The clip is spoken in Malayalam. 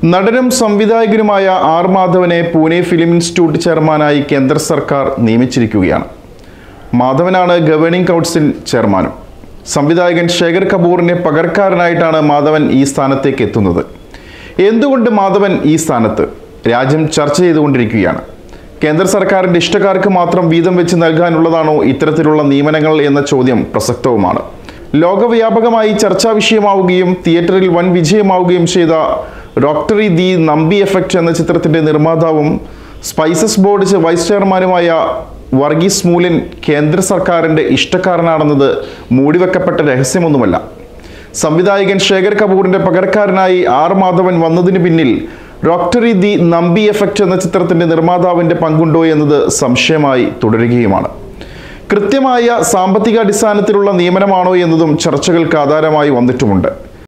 നടനും സംവിധായകനുമായ ആർ മാധവനെ പൂനെ ഫിലിം ഇൻസ്റ്റിറ്റ്യൂട്ട് ചെയർമാനായി കേന്ദ്ര സർക്കാർ നിയമിച്ചിരിക്കുകയാണ് മാധവനാണ് ഗവേണിംഗ് കൗൺസിൽ ചെയർമാനും സംവിധായകൻ ശേഖർ കപൂറിന്റെ പകരക്കാരനായിട്ടാണ് മാധവൻ ഈ സ്ഥാനത്തേക്ക് എത്തുന്നത് എന്തുകൊണ്ട് മാധവൻ ഈ സ്ഥാനത്ത് രാജ്യം ചർച്ച ചെയ്തുകൊണ്ടിരിക്കുകയാണ് കേന്ദ്ര സർക്കാരിന്റെ ഇഷ്ടക്കാർക്ക് മാത്രം വീതം വെച്ച് നൽകാനുള്ളതാണോ ഇത്തരത്തിലുള്ള നിയമനങ്ങൾ എന്ന ചോദ്യം പ്രസക്തവുമാണ് ലോകവ്യാപകമായി ചർച്ചാ വിഷയമാവുകയും തിയേറ്ററിൽ വൻ വിജയമാവുകയും ചെയ്ത ഡോക്ടറി ദി നമ്പി എഫക്റ്റ് എന്ന ചിത്രത്തിന്റെ നിർമ്മാതാവും സ്പൈസസ് ബോർഡ് വൈസ് ചെയർമാനുമായ വർഗീസ് മൂലൻ കേന്ദ്ര സർക്കാരിന്റെ ഇഷ്ടക്കാരനാണെന്നത് മൂടിവെക്കപ്പെട്ട രഹസ്യമൊന്നുമല്ല സംവിധായകൻ ശേഖർ കപൂറിന്റെ പകരക്കാരനായി ആർ മാധവൻ വന്നതിന് പിന്നിൽ ഡോക്ടറി ദി നമ്പി എഫക്റ്റ് എന്ന ചിത്രത്തിന്റെ നിർമ്മാതാവിന്റെ പങ്കുണ്ടോ എന്നത് സംശയമായി തുടരുകയുമാണ് കൃത്യമായ സാമ്പത്തിക അടിസ്ഥാനത്തിലുള്ള നിയമനമാണോ എന്നതും ചർച്ചകൾക്ക് ആധാരമായി വന്നിട്ടുമുണ്ട്